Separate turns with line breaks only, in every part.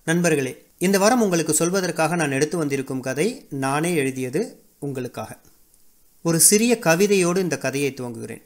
நண்பர்களே இந்த வாரம் உங்களுக்கு சொல்வதற்காக நான் எடுத்து வந்திருக்கும் கதை நானே எழுதியது உங்களுக்காக ஒரு சிறிய கவிதையோடு இந்த கதையை துவங்குகிறேன்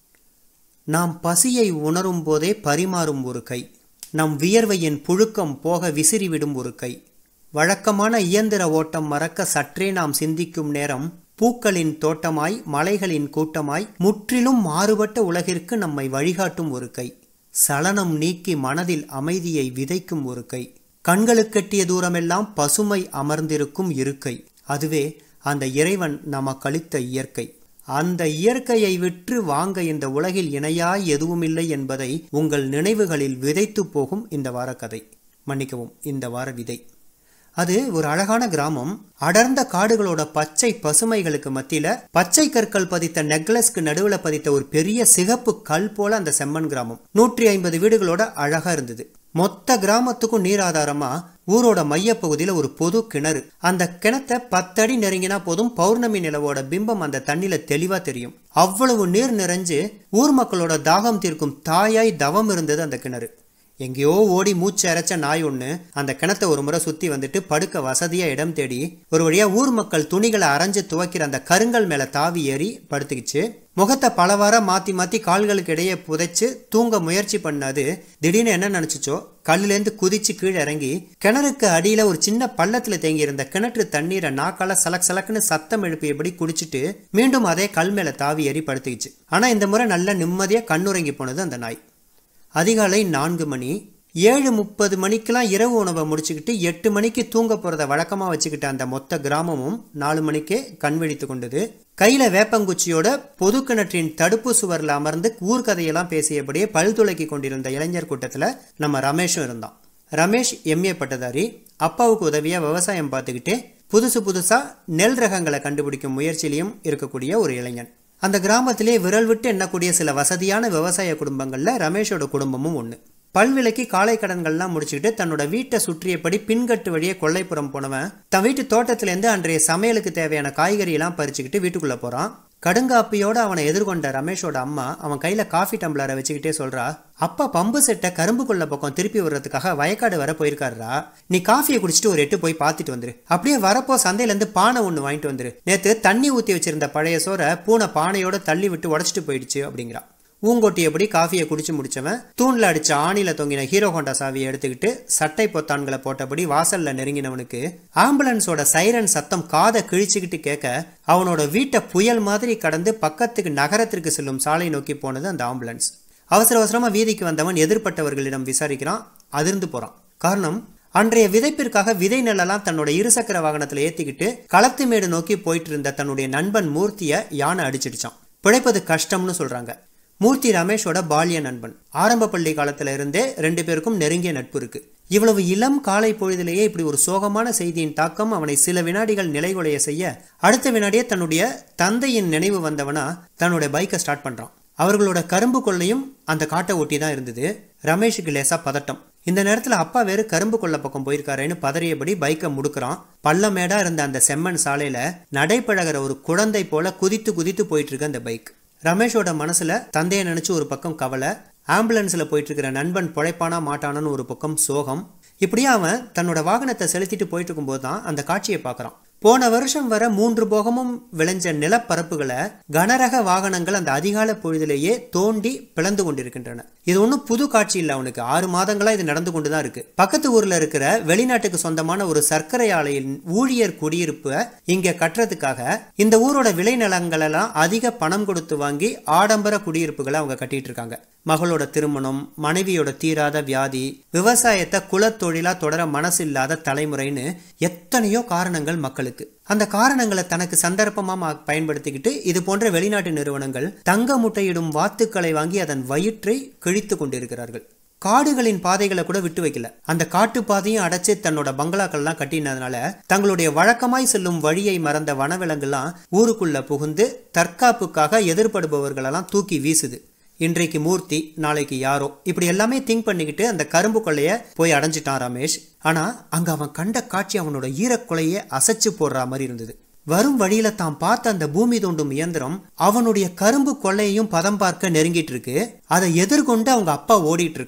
நாம் பசியை உணரும் போதே பரிமாறும் ஒரு கை நம் வியர்வையின் புழுக்கம் போக விசிறிவிடும் ஒரு கை வழக்கமான இயந்திர ஓட்டம் மறக்க சற்றே நாம் சிந்திக்கும் நேரம் பூக்களின் தோட்டமாய் மலைகளின் கூட்டமாய் முற்றிலும் மாறுபட்ட உலகிற்கு நம்மை வழிகாட்டும் ஒரு கை சலனம் நீக்கி மனதில் அமைதியை விதைக்கும் ஒரு கை கண்களுக்கெட்டிய தூரமெல்லாம் பசுமை அமர்ந்திருக்கும் இருக்கை அதுவே அந்த இறைவன் நமக்களித்த இயற்கை அந்த இயற்கையை விற்று வாங்க இந்த உலகில் இணையாய் எதுவுமில்லை என்பதை உங்கள் நினைவுகளில் விதைத்து போகும் இந்த வார கதை மன்னிக்கவும் இந்த வார விதை அது ஒரு அழகான கிராமம் அடர்ந்த காடுகளோட பச்சை பசுமைகளுக்கு மத்தியில பச்சை கற்கள் பதித்த நெக்லஸ்க்கு நடுவுல பதித்த ஒரு பெரிய சிகப்பு கல் போல அந்த செம்மன் கிராமம் நூற்றி ஐம்பது வீடுகளோட அழகா இருந்தது மொத்த கிராமத்துக்கும் நீர் ஆதாரமா ஊரோட மையப்பகுதியில ஒரு பொது கிணறு அந்த கிணத்தை பத்தடி நெருங்கினா போதும் பௌர்ணமி நிலவோட பிம்பம் அந்த தண்ணில தெளிவா தெரியும் அவ்வளவு நீர் நிறைஞ்சு ஊர் மக்களோட தாகம் தீர்க்கும் தாயாய் தவம் இருந்தது அந்த கிணறு எங்கேயோ ஓடி மூச்சு அரைச்ச நாய் ஒன்று அந்த கிணத்தை ஒரு முறை சுற்றி வந்துட்டு படுக்க வசதியாக இடம் தேடி ஒரு வழியாக ஊர் மக்கள் துணிகளை அரைஞ்சு துவைக்கிற அந்த கருங்கல் மேலே தாவி ஏறி படுத்துக்கிச்சு முகத்தை பலவாரம் மாற்றி மாற்றி கால்களுக்கு இடையே புதைச்சு தூங்க முயற்சி பண்ணது திடீர்னு என்ன நினச்சிச்சோ கல்லுலேருந்து குதிச்சு கீழே இறங்கி கிணறுக்கு அடியில் ஒரு சின்ன பள்ளத்தில் தேங்கி இருந்த கிணற்று தண்ணீரை நாக்கால சலக் சலக்குன்னு சத்தம் எழுப்பியபடி குடிச்சிட்டு மீண்டும் அதே கல் மேலே தாவி ஏறி படுத்துக்கிச்சு ஆனால் இந்த முறை நல்ல நிம்மதியாக கண்ணுறங்கி போனது அந்த நாய் அதிகாலை நான்கு மணி ஏழு முப்பது மணிக்கெல்லாம் இரவு உணவை முடிச்சுக்கிட்டு எட்டு மணிக்கு தூங்க போகிறத வழக்கமாக வச்சுக்கிட்ட அந்த மொத்த கிராமமும் நாலு மணிக்கே கண் விழித்து கொண்டது கையில் வேப்பங்குச்சியோட பொது கிணற்றின் தடுப்பு சுவரில் அமர்ந்து ஊர்கதையெல்லாம் பேசியபடியே பல் துளக்கி கொண்டிருந்த இளைஞர் கூட்டத்தில் நம்ம ரமேஷும் இருந்தான் ரமேஷ் எம்ஏ பட்டதாரி அப்பாவுக்கு உதவியாக விவசாயம் பார்த்துக்கிட்டு புதுசு புதுசாக நெல் ரகங்களை கண்டுபிடிக்கும் முயற்சியிலையும் இருக்கக்கூடிய ஒரு இளைஞன் அந்த கிராமத்திலே விரல் விட்டு எண்ணக்கூடிய சில வசதியான விவசாய குடும்பங்களில் ரமேஷோட குடும்பமும் ஒன்று பல்விலைக்கு காலை கடன்கள்லாம் முடிச்சுக்கிட்டு தன்னோட வீட்டை சுற்றியபடி பின்கட்டு வழியே கொள்ளைப்புறம் போனவன் தன் வீட்டு தோட்டத்திலேருந்து அன்றைய சமையலுக்கு தேவையான காய்கறியெல்லாம் பறிச்சுக்கிட்டு வீட்டுக்குள்ளே போகிறான் கடுங்காப்பியோட அவனை எதிர்கொண்ட ரமேஷோட அம்மா அவன் கையில காஃபி டம்ளரை வச்சுக்கிட்டே சொல்றா அப்பா பம்பு செட்டை கரும்பு கொள்ள பக்கம் திருப்பி விடுறதுக்காக வயக்காடு வர போயிருக்காருடா நீ காஃபியை குடிச்சிட்டு ஒரு எட்டு போய் பார்த்துட்டு வந்துரு அப்படியே வரப்போ சந்தையில இருந்து பானை ஒன்று வாங்கிட்டு வந்துரு நேத்து தண்ணி ஊத்தி வச்சிருந்த பழைய சோற பூனை பானையோட தள்ளி விட்டு உடச்சிட்டு போயிடுச்சு அப்படிங்கிறா ஊங்கொட்டியபடி காஃபியை குடிச்சு முடிச்சவன் தூண்ல அடிச்ச ஆணில தொங்கின ஹீரோ ஹோண்டா சாவியை எடுத்துக்கிட்டு சட்டை பொத்தான்களை போட்டபடி வாசல்ல நெருங்கினவனுக்கு ஆம்புலன்ஸோட சைரன் சத்தம் காதை கிழிச்சுக்கிட்டு கேட்க அவனோட வீட்டை புயல் மாதிரி கடந்து பக்கத்துக்கு நகரத்திற்கு செல்லும் சாலை நோக்கி போனது அந்த ஆம்புலன்ஸ் அவசர அவசரமா வீதிக்கு வந்தவன் எதிர்பட்டவர்களிடம் விசாரிக்கிறான் அதிர்ந்து போறான் காரணம் அன்றைய விதைப்பிற்காக விதை நெல்லெல்லாம் தன்னோட இருசக்கர வாகனத்துல ஏத்திக்கிட்டு களத்து மேடு நோக்கி போயிட்டு இருந்த தன்னுடைய நண்பன் மூர்த்திய யானை அடிச்சிடுச்சான் பிழைப்பது கஷ்டம்னு சொல்றாங்க மூர்த்தி ரமேஷோட பால்ய நண்பன் ஆரம்ப பள்ளி காலத்துல இருந்தே ரெண்டு பேருக்கும் நெருங்கிய நட்பு இருக்கு இவ்வளவு இளம் காலை பொழுதிலேயே இப்படி ஒரு சோகமான செய்தியின் தாக்கம் அவனை சில வினாடிகள் நிலைகுலைய செய்ய அடுத்த வினாடியே தன்னுடைய தந்தையின் நினைவு வந்தவனா தன்னுடைய பைக்கை ஸ்டார்ட் பண்றான் அவர்களோட கரும்பு கொள்ளையும் அந்த காட்டை ஒட்டி தான் இருந்தது ரமேஷுக்கு லேசா பதட்டம் இந்த நேரத்துல அப்பா வேறு கரும்பு கொள்ள பக்கம் போயிருக்காருன்னு பதறியபடி பைக்கை முடுக்கிறான் பள்ளமேடா இருந்த அந்த செம்மண் சாலையில நடைப்பழகிற ஒரு குழந்தை போல குதித்து குதித்து போயிட்டு இருக்கு அந்த பைக் ரமேஷோட மனசுல தந்தையை நினைச்சு ஒரு பக்கம் கவலை ஆம்புலன்ஸ்ல போயிட்டு இருக்கிற நண்பன் பொழைப்பானா மாட்டானான்னு ஒரு பக்கம் சோகம் இப்படியே அவன் தன்னோட வாகனத்தை செலுத்திட்டு போயிட்டு இருக்கும்போது தான் அந்த காட்சியை பார்க்கறான் போன வருஷம் வர மூன்று போகமும் விளைஞ்ச நிலப்பரப்புகளை கனரக வாகனங்கள் அந்த அதிகால பொழுதிலேயே தோண்டி பிளந்து கொண்டிருக்கின்றன இது ஒன்றும் புது காட்சி இல்லை அவனுக்கு ஆறு மாதங்களா இது நடந்து கொண்டு தான் இருக்கு பக்கத்து ஊர்ல இருக்கிற வெளிநாட்டுக்கு சொந்தமான ஒரு சர்க்கரை ஆலையின் ஊழியர் குடியிருப்பை இங்க கட்டுறதுக்காக இந்த ஊரோட விளைநிலங்கள் எல்லாம் அதிக பணம் கொடுத்து வாங்கி ஆடம்பர குடியிருப்புகளை அவங்க கட்டிட்டு இருக்காங்க மகளோட திருமணம் மனைவியோட தீராத வியாதி விவசாயத்தை குலத்தொழிலா தொடர மனசு இல்லாத தலைமுறைன்னு எத்தனையோ காரணங்கள் மக்களுக்கு அந்த காரணங்களை தனக்கு சந்தர்ப்பமா பயன்படுத்திக்கிட்டு இது போன்ற வெளிநாட்டு நிறுவனங்கள் தங்க முட்டையிடும் வாத்துக்களை வாங்கி அதன் வயிற்றை கிழித்து கொண்டிருக்கிறார்கள் காடுகளின் பாதைகளை கூட விட்டு வைக்கல அந்த காட்டு பாதையும் அடைச்சு தன்னோட பங்களாக்கள்லாம் கட்டினதுனால தங்களுடைய வழக்கமாய் செல்லும் வழியை மறந்த வனவிலங்குலாம் ஊருக்குள்ள புகுந்து தற்காப்புக்காக எதிர்படுபவர்களெல்லாம் தூக்கி வீசுது இன்றைக்கு மூர்த்தி நாளைக்கு யாரோ இப்படி எல்லாமே திங்க் பண்ணிக்கிட்டு அந்த கரும்பு கொள்ளைய போய் அடைஞ்சிட்டான் ரமேஷ் ஆனா அங்க அவன் கண்ட காட்சி அவனோட ஈரக்கொலைய அசைச்சு போடுற மாதிரி இருந்தது வரும் வழியில தான் பார்த்த அந்த பூமி தோண்டும் இயந்திரம் அவனுடைய கரும்பு கொள்ளையையும் பதம் பார்க்க நெருங்கிட்டு இருக்கு அதை எதிர்கொண்டு அவங்க அப்பா ஓடிட்டு இருக்காரு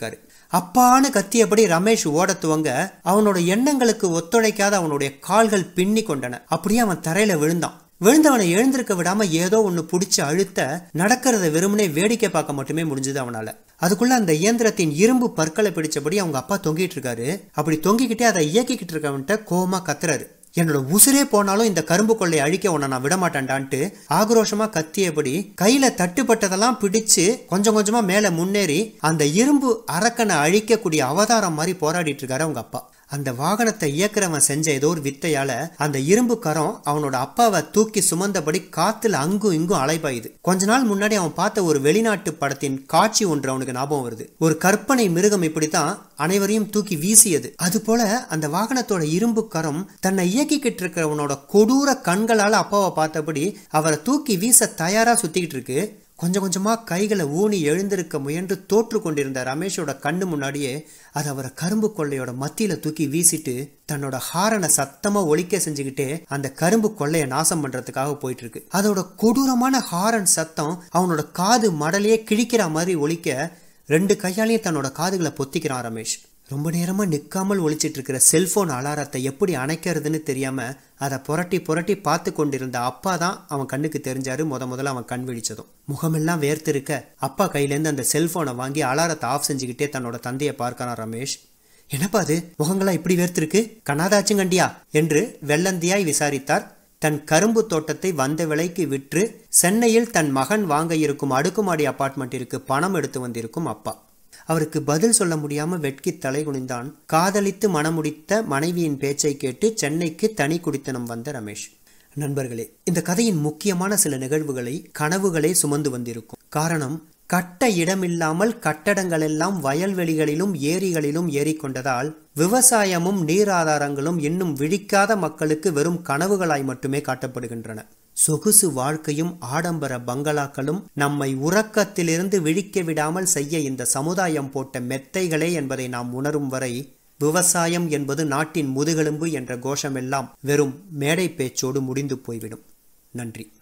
அப்பான்னு கத்தியபடி ரமேஷ் ஓட துவங்க அவனோட எண்ணங்களுக்கு ஒத்துழைக்காத அவனுடைய கால்கள் பின்னி கொண்டன அப்படியே அவன் தரையில விழுந்தான் விழுந்தவனை எழுந்திருக்க விடாம ஏதோ ஒன்னு புடிச்சு அழுத்த நடக்கிறத வெறுமனே வேடிக்கை பார்க்க மட்டுமே முடிஞ்சது அவனால அதுக்குள்ள அந்த இயந்திரத்தின் இரும்பு பற்களை பிடிச்சபடி அவங்க அப்பா தொங்கிட்டு இருக்காரு அப்படி தொங்கிக்கிட்டே அதை இயக்கிக்கிட்டு இருக்கவன்ட்ட கோவமா கத்துறாரு என்னோட உசுரே போனாலும் இந்த கரும்பு கொள்ளை அழிக்க உன்னை நான் விடமாட்டேன்டான்ட்டு ஆக்ரோஷமா கத்தியபடி கையில தட்டுப்பட்டதெல்லாம் பிடிச்சு கொஞ்சம் கொஞ்சமா மேல முன்னேறி அந்த இரும்பு அரக்கனை அழிக்கக்கூடிய அவதாரம் மாதிரி போராடிட்டு இருக்காரு அவங்க அப்பா அந்த வாகனத்தை இயக்குறவன் செஞ்ச ஏதோ ஒரு வித்தையால அந்த இரும்பு கரம் அவனோட அப்பாவை தூக்கி சுமந்தபடி காத்துல அங்கும் இங்கும் அலைபாயுது கொஞ்ச நாள் முன்னாடி அவன் பார்த்த ஒரு வெளிநாட்டு படத்தின் காட்சி ஒன்று அவனுக்கு ஞாபகம் வருது ஒரு கற்பனை மிருகம் இப்படித்தான் அனைவரையும் தூக்கி வீசியது அது போல அந்த வாகனத்தோட இரும்பு கரம் தன்னை இயக்கிக்கிட்டு இருக்கிறவனோட கொடூர கண்களால அப்பாவை பார்த்தபடி அவரை தூக்கி வீச தயாரா சுத்திக்கிட்டு இருக்கு கொஞ்சம் கொஞ்சமா கைகளை ஊனி எழுந்திருக்க முயன்று தோற்று கொண்டிருந்த ரமேஷோட கண்ணு முன்னாடியே அது அவரை கரும்பு கொள்ளையோட மத்தியில தூக்கி வீசிட்டு தன்னோட ஹாரனை சத்தமா ஒலிக்க செஞ்சுக்கிட்டே அந்த கரும்பு கொள்ளைய நாசம் பண்றதுக்காக போயிட்டு இருக்கு அதோட கொடூரமான ஹாரன் சத்தம் அவனோட காது மடலையே கிழிக்கிற மாதிரி ஒலிக்க ரெண்டு கையாலையும் தன்னோட காதுகளை பொத்திக்கிறான் ரமேஷ் ரொம்ப நேரமா நிற்காமல் ஒழிச்சிட்டு இருக்கிற செல்போன் அலாரத்தை எப்படி அணைக்கிறதுன்னு தெரியாம அதை புரட்டி புரட்டி பார்த்து கொண்டிருந்த அப்பா தான் அவன் கண்ணுக்கு தெரிஞ்சாரு முத முதல்ல அவன் கண் விழிச்சதும் முகமெல்லாம் வேர்த்திருக்க அப்பா கையிலேருந்து அந்த செல்போனை வாங்கி அலாரத்தை ஆஃப் செஞ்சுக்கிட்டே தன்னோட தந்தையை பார்க்கறான் ரமேஷ் என்னப்பா அது முகங்களா இப்படி வேர்த்திருக்கு கண்ணாதாச்சுங்கண்டியா என்று வெள்ளந்தியாய் விசாரித்தார் தன் கரும்பு தோட்டத்தை வந்த விலைக்கு விற்று சென்னையில் தன் மகன் வாங்க இருக்கும் அடுக்குமாடி அபார்ட்மெண்ட்டிற்கு பணம் எடுத்து வந்திருக்கும் அப்பா அவருக்கு பதில் சொல்ல முடியாம வெட்கி தலை குனிந்தான் காதலித்து மணமுடித்த மனைவியின் பேச்சை கேட்டு சென்னைக்கு தனி குடித்தனம் வந்த ரமேஷ் நண்பர்களே இந்த கதையின் முக்கியமான சில நிகழ்வுகளை கனவுகளே சுமந்து வந்திருக்கும் காரணம் கட்ட இடமில்லாமல் கட்டடங்கள் எல்லாம் வயல்வெளிகளிலும் ஏரிகளிலும் ஏறிக்கொண்டதால் விவசாயமும் நீர் ஆதாரங்களும் இன்னும் விழிக்காத மக்களுக்கு வெறும் கனவுகளாய் மட்டுமே காட்டப்படுகின்றன சொகுசு வாழ்க்கையும் ஆடம்பர பங்களாக்களும் நம்மை உறக்கத்திலிருந்து விழிக்க விடாமல் செய்ய இந்த சமுதாயம் போட்ட மெத்தைகளே என்பதை நாம் உணரும் வரை விவசாயம் என்பது நாட்டின் முதுகெலும்பு என்ற கோஷமெல்லாம் வெறும் மேடை பேச்சோடு முடிந்து போய்விடும் நன்றி